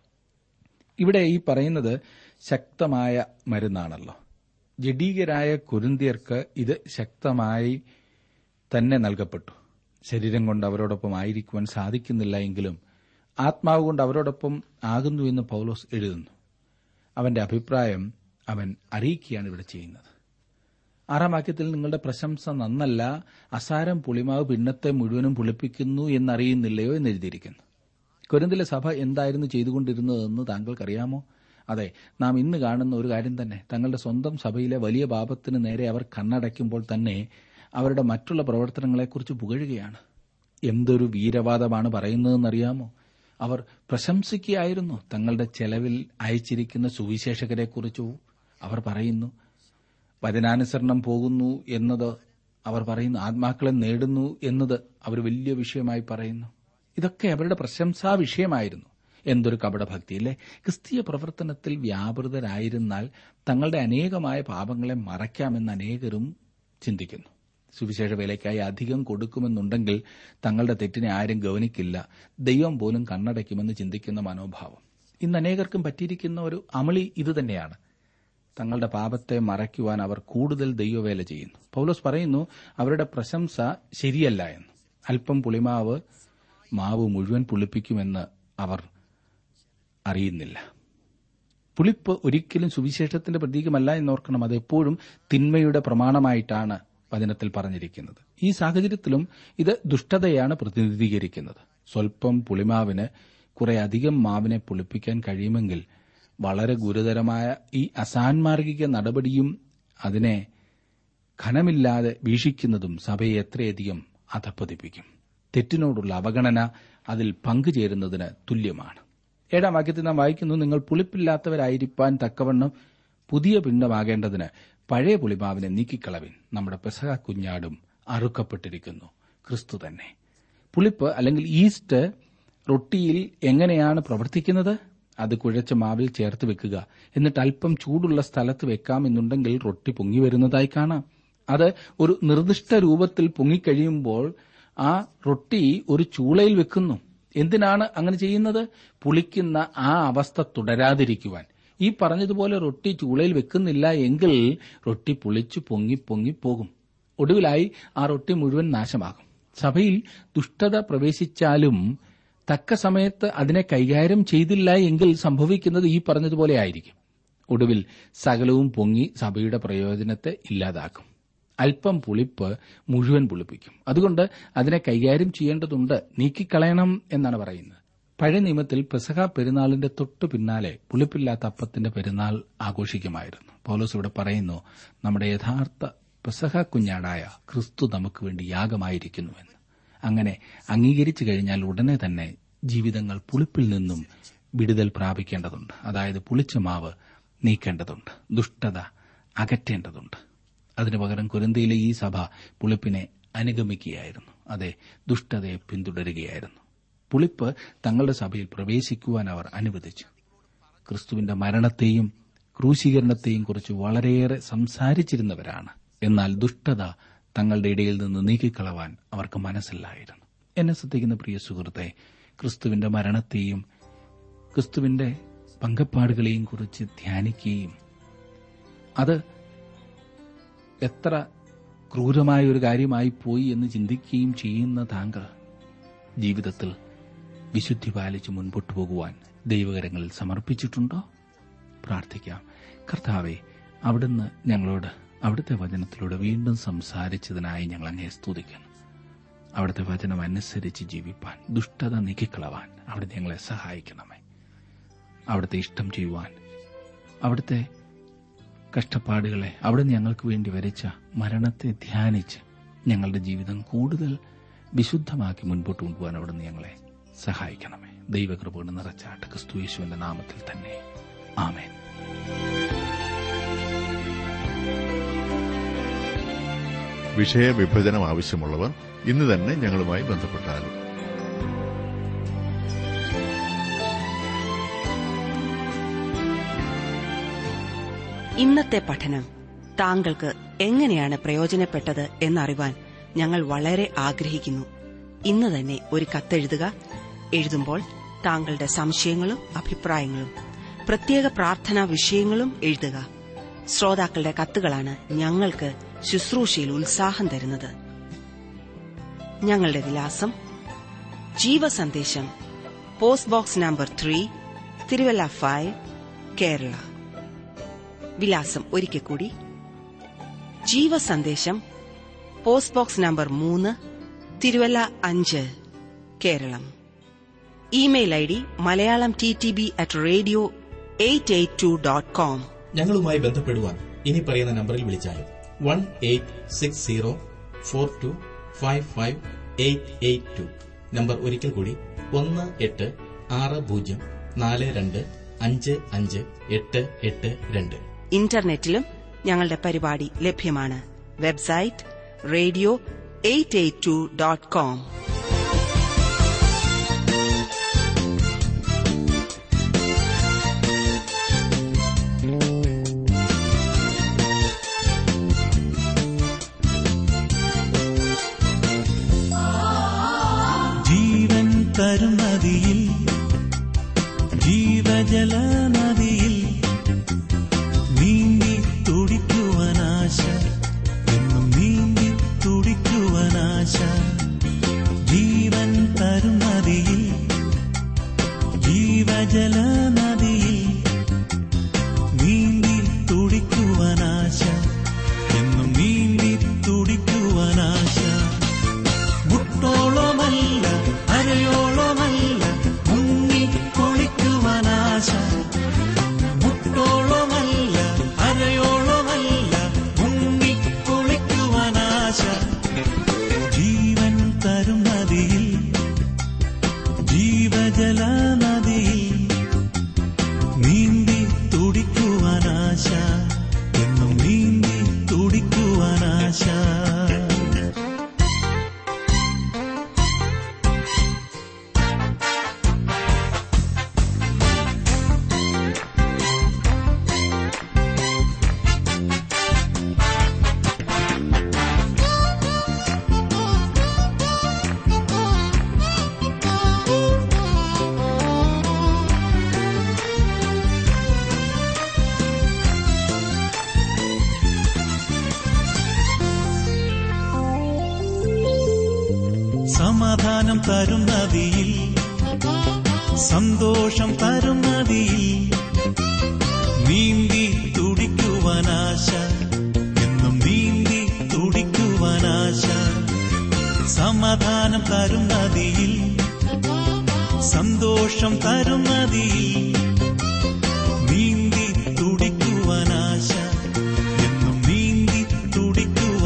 ഇവിടെ ഈ പറയുന്നത് ശക്തമായ മരുന്നാണല്ലോ ജഡീകരായ കുരുന്തിയർക്ക് ഇത് ശക്തമായി തന്നെ നൽകപ്പെട്ടു ശരീരം കൊണ്ട് അവരോടൊപ്പം ആയിരിക്കുവാൻ സാധിക്കുന്നില്ല എങ്കിലും ആത്മാവ് കൊണ്ട് അവരോടൊപ്പം ആകുന്നു എന്ന് പൌലോസ് എഴുതുന്നു അവന്റെ അഭിപ്രായം അവൻ അറിയിക്കുകയാണ് ഇവിടെ ചെയ്യുന്നത് ആറാം വാക്യത്തിൽ നിങ്ങളുടെ പ്രശംസ നന്നല്ല അസാരം പുളിമാവ് പിന്നത്തെ മുഴുവനും പുളിപ്പിക്കുന്നു എന്നറിയുന്നില്ലയോ എന്ന് എഴുതിയിരിക്കുന്നു കൊരിന്തിലെ സഭ എന്തായിരുന്നു ചെയ്തുകൊണ്ടിരുന്നതെന്ന് താങ്കൾക്കറിയാമോ അതെ നാം ഇന്ന് കാണുന്ന ഒരു കാര്യം തന്നെ തങ്ങളുടെ സ്വന്തം സഭയിലെ വലിയ പാപത്തിന് നേരെ അവർ കണ്ണടയ്ക്കുമ്പോൾ തന്നെ അവരുടെ മറ്റുള്ള പ്രവർത്തനങ്ങളെക്കുറിച്ച് പുകഴുകയാണ് എന്തൊരു വീരവാദമാണ് പറയുന്നതെന്നറിയാമോ അവർ പ്രശംസിക്കുകയായിരുന്നു തങ്ങളുടെ ചെലവിൽ അയച്ചിരിക്കുന്ന സുവിശേഷകരെക്കുറിച്ചോ അവർ പറയുന്നു വചനാനുസരണം പോകുന്നു എന്നത് അവർ പറയുന്നു ആത്മാക്കളെ നേടുന്നു എന്നത് അവർ വലിയ വിഷയമായി പറയുന്നു ഇതൊക്കെ അവരുടെ പ്രശംസാ വിഷയമായിരുന്നു എന്തൊരു കപടഭക്തി അല്ലേ ക്രിസ്തീയ പ്രവർത്തനത്തിൽ വ്യാപൃതരായിരുന്നാൽ തങ്ങളുടെ അനേകമായ പാപങ്ങളെ മറയ്ക്കാമെന്ന് അനേകരും ചിന്തിക്കുന്നു സുവിശേഷ വേലയ്ക്കായി അധികം കൊടുക്കുമെന്നുണ്ടെങ്കിൽ തങ്ങളുടെ തെറ്റിനെ ആരും ഗവനിക്കില്ല ദൈവം പോലും കണ്ണടയ്ക്കുമെന്ന് ചിന്തിക്കുന്ന മനോഭാവം ഇന്ന് അനേകർക്കും പറ്റിയിരിക്കുന്ന ഒരു അമളി ഇതുതന്നെയാണ് തങ്ങളുടെ പാപത്തെ മറയ്ക്കുവാൻ അവർ കൂടുതൽ ദൈവവേല ചെയ്യുന്നു പൗലോസ് പറയുന്നു അവരുടെ പ്രശംസ ശരിയല്ല എന്ന് അല്പം പുളിമാവ് മാവ് മുഴുവൻ പുളിപ്പിക്കുമെന്ന് അവർ അറിയുന്നില്ല പുളിപ്പ് ഒരിക്കലും സുവിശേഷത്തിന്റെ പ്രതീകമല്ല എന്നോർക്കണം അത് എപ്പോഴും തിന്മയുടെ പ്രമാണമായിട്ടാണ് വചനത്തിൽ പറഞ്ഞിരിക്കുന്നത് ഈ സാഹചര്യത്തിലും ഇത് ദുഷ്ടതയാണ് പ്രതിനിധീകരിക്കുന്നത് സ്വല്പം പുളിമാവിന് കുറെ അധികം മാവിനെ പുളിപ്പിക്കാൻ കഴിയുമെങ്കിൽ വളരെ ഗുരുതരമായ ഈ അസാൻമാർഗിക നടപടിയും അതിനെ ഘനമില്ലാതെ വീക്ഷിക്കുന്നതും സഭയെ എത്രയധികം അധപ്പതിപ്പിക്കും തെറ്റിനോടുള്ള അവഗണന അതിൽ പങ്കുചേരുന്നതിന് തുല്യമാണ് ഏഴാം വാക്യത്തിൽ നാം വായിക്കുന്നു നിങ്ങൾ പുളിപ്പില്ലാത്തവരായിരിക്കാൻ തക്കവണ്ണം പുതിയ പിണ്ഡമാകേണ്ടതിന് പഴയ പുളിമാവിനെ നീക്കിക്കളവിൻ നമ്മുടെ പെസഹ കുഞ്ഞാടും അറുക്കപ്പെട്ടിരിക്കുന്നു ക്രിസ്തു തന്നെ പുളിപ്പ് അല്ലെങ്കിൽ ഈസ്റ്റ് റൊട്ടിയിൽ എങ്ങനെയാണ് പ്രവർത്തിക്കുന്നത് അത് കുഴച്ച മാവിൽ ചേർത്ത് വെക്കുക എന്നിട്ട് അല്പം ചൂടുള്ള സ്ഥലത്ത് വെക്കാമെന്നുണ്ടെങ്കിൽ റൊട്ടി പൊങ്ങി വരുന്നതായി കാണാം അത് ഒരു നിർദ്ദിഷ്ട രൂപത്തിൽ പൊങ്ങിക്കഴിയുമ്പോൾ ആ റൊട്ടി ഒരു ചൂളയിൽ വെക്കുന്നു എന്തിനാണ് അങ്ങനെ ചെയ്യുന്നത് പുളിക്കുന്ന ആ അവസ്ഥ തുടരാതിരിക്കുവാൻ ഈ പറഞ്ഞതുപോലെ റൊട്ടി ചൂളയിൽ വെക്കുന്നില്ല എങ്കിൽ റൊട്ടി പുളിച്ചു പൊങ്ങി പൊങ്ങി പോകും ഒടുവിലായി ആ റൊട്ടി മുഴുവൻ നാശമാകും സഭയിൽ ദുഷ്ടത പ്രവേശിച്ചാലും തക്ക സമയത്ത് അതിനെ കൈകാര്യം ചെയ്തില്ല എങ്കിൽ സംഭവിക്കുന്നത് ഈ പറഞ്ഞതുപോലെ ആയിരിക്കും ഒടുവിൽ സകലവും പൊങ്ങി സഭയുടെ പ്രയോജനത്തെ ഇല്ലാതാക്കും അല്പം പുളിപ്പ് മുഴുവൻ പുളിപ്പിക്കും അതുകൊണ്ട് അതിനെ കൈകാര്യം ചെയ്യേണ്ടതുണ്ട് നീക്കിക്കളയണം എന്നാണ് പറയുന്നത് പഴയ നിയമത്തിൽ പെസഹ പെരുന്നാളിന്റെ തൊട്ടു പിന്നാലെ പുളിപ്പില്ലാത്ത അപ്പത്തിന്റെ പെരുന്നാൾ ആഘോഷിക്കുമായിരുന്നു പൗലോസ് ഇവിടെ പറയുന്നു നമ്മുടെ യഥാർത്ഥ പെസഹ കുഞ്ഞാടായ ക്രിസ്തു നമുക്ക് വേണ്ടി യാഗമായിരിക്കുന്നുവെന്ന് അങ്ങനെ അംഗീകരിച്ചു കഴിഞ്ഞാൽ ഉടനെ തന്നെ ജീവിതങ്ങൾ പുളിപ്പിൽ നിന്നും വിടുതൽ പ്രാപിക്കേണ്ടതുണ്ട് അതായത് പുളിച്ച മാവ് നീക്കേണ്ടതുണ്ട് ദുഷ്ടത അകറ്റേണ്ടതുണ്ട് അതിനു പകരം കുരന്തയിലെ ഈ സഭ പുളിപ്പിനെ അനുഗമിക്കുകയായിരുന്നു അതെ ദുഷ്ടതയെ പിന്തുടരുകയായിരുന്നു പുളിപ്പ് തങ്ങളുടെ സഭയിൽ പ്രവേശിക്കുവാൻ അവർ അനുവദിച്ചു ക്രിസ്തുവിന്റെ മരണത്തെയും ക്രൂശീകരണത്തെയും കുറിച്ച് വളരെയേറെ സംസാരിച്ചിരുന്നവരാണ് എന്നാൽ ദുഷ്ടത തങ്ങളുടെ ഇടയിൽ നിന്ന് നീക്കിക്കളവാൻ അവർക്ക് മനസ്സിലായിരുന്നു എന്നെ ശ്രദ്ധിക്കുന്ന പ്രിയ സുഹൃത്തെ ക്രിസ്തുവിന്റെ മരണത്തെയും ക്രിസ്തുവിന്റെ പങ്കപ്പാടുകളെയും കുറിച്ച് ധ്യാനിക്കുകയും അത് എത്ര ക്രൂരമായ ഒരു കാര്യമായി പോയി എന്ന് ചിന്തിക്കുകയും ചെയ്യുന്ന താങ്കൾ ജീവിതത്തിൽ വിശുദ്ധി പാലിച്ച് മുൻപോട്ടു പോകുവാൻ ദൈവകരങ്ങളിൽ സമർപ്പിച്ചിട്ടുണ്ടോ പ്രാർത്ഥിക്കാം കർത്താവെ അവിടുന്ന് ഞങ്ങളോട് അവിടുത്തെ വചനത്തിലൂടെ വീണ്ടും സംസാരിച്ചതിനായി ഞങ്ങൾ അങ്ങേ സ്തുതിക്കുന്നു അവിടുത്തെ വചനം അനുസരിച്ച് ജീവിപ്പാൻ ദുഷ്ടത നീക്കിക്കളവാൻ അവിടെ ഞങ്ങളെ സഹായിക്കണമേ അവിടുത്തെ ഇഷ്ടം ചെയ്യുവാൻ അവിടുത്തെ കഷ്ടപ്പാടുകളെ അവിടെ ഞങ്ങൾക്ക് വേണ്ടി വരച്ച മരണത്തെ ധ്യാനിച്ച് ഞങ്ങളുടെ ജീവിതം കൂടുതൽ വിശുദ്ധമാക്കി മുൻപോട്ട് കൊണ്ടുപോകാൻ അവിടുന്ന് ഞങ്ങളെ സഹായിക്കണമേ ദൈവകൃപ നിറച്ചാട്ട് ക്രിസ്തു യേശുവിന്റെ നാമത്തിൽ തന്നെ ആമേൻ വിഷയവിഭജനം ആവശ്യമുള്ളവർ ഇന്ന് തന്നെ ഞങ്ങളുമായി ബന്ധപ്പെട്ടാലും ഇന്നത്തെ പഠനം താങ്കൾക്ക് എങ്ങനെയാണ് പ്രയോജനപ്പെട്ടത് എന്നറിവാൻ ഞങ്ങൾ വളരെ ആഗ്രഹിക്കുന്നു ഇന്ന് തന്നെ ഒരു കത്തെഴുതുക എഴുതുമ്പോൾ താങ്കളുടെ സംശയങ്ങളും അഭിപ്രായങ്ങളും പ്രത്യേക പ്രാർത്ഥനാ വിഷയങ്ങളും എഴുതുക ശ്രോതാക്കളുടെ കത്തുകളാണ് ഞങ്ങൾക്ക് ശുശ്രൂഷയിൽ ഉത്സാഹം തരുന്നത് ഞങ്ങളുടെ വിലാസം Jeevasandesham post box number three Thiruvalla five Kerala വിലാസം ഒരിക്കൽ കൂടി ജീവസന്ദേശം പോസ്റ്റ് ബോക്സ് നമ്പർ മൂന്ന് തിരുവല്ല അഞ്ച് Keralam email I D Malayalam T T B at radio eight eight two dot com ഞങ്ങളുമായി ബന്ധപ്പെടുവാൻ ഇനി പറയുന്ന നമ്പറിൽ വിളിച്ചാലും one eight six zero four two five five eight eight two number ഒരിക്കൽ കൂടി ഒന്ന് എട്ട് ആറ് പൂജ്യം നാല് രണ്ട് അഞ്ച് അഞ്ച് എട്ട് എട്ട് രണ്ട് ഇന്റർനെറ്റിലും ഞങ്ങളുടെ പരിപാടി ലഭ്യമാണ് website radio eight eight two dot com ജീവൻ തരും നദിയിൽ ജീവജല നദിയിൽ നീന്തി തുടിക്കുവാനാശ എന്നും നീന്തി തുടിക്കുവാനാശ ജീവൻ തരും നദിയിൽ ജീവജല നദിയിൽ നീന്തി തുടിക്കുവാനാശ എന്നും നീന്തി തുടിക്കുവാനാശ മുട്ടോളമല്ല അരയോളമല്ല മുങ്ങി കുളിക്കുവാനാശ മുട്ടോളമല്ല അരയോളമല്ല മുങ്ങി കുളിക്കുവാനാശ ജീവൻ തരും നദിയിൽ ജീവജല നദിയിൽ നീന്തി തുടിക്കുവാനാശ എന്നും നീന്തി തുടിക്കുവാനാശ സമാധാനം തരും നദിയിൽ സന്തോഷം തരും നദിയിൽ നീന്തി തുടിക്കുവാനാശ എന്നും നീന്തി തുടിക്കുവാനാശ സമാധാനം തരും നദിയിൽ സന്തോഷം തരും നദിയിൽ നീന്തി തുടിക്കുവാനാശ എന്നും നീന്തി തുടിക്കുവാനാശ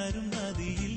കരുനദിയിൽ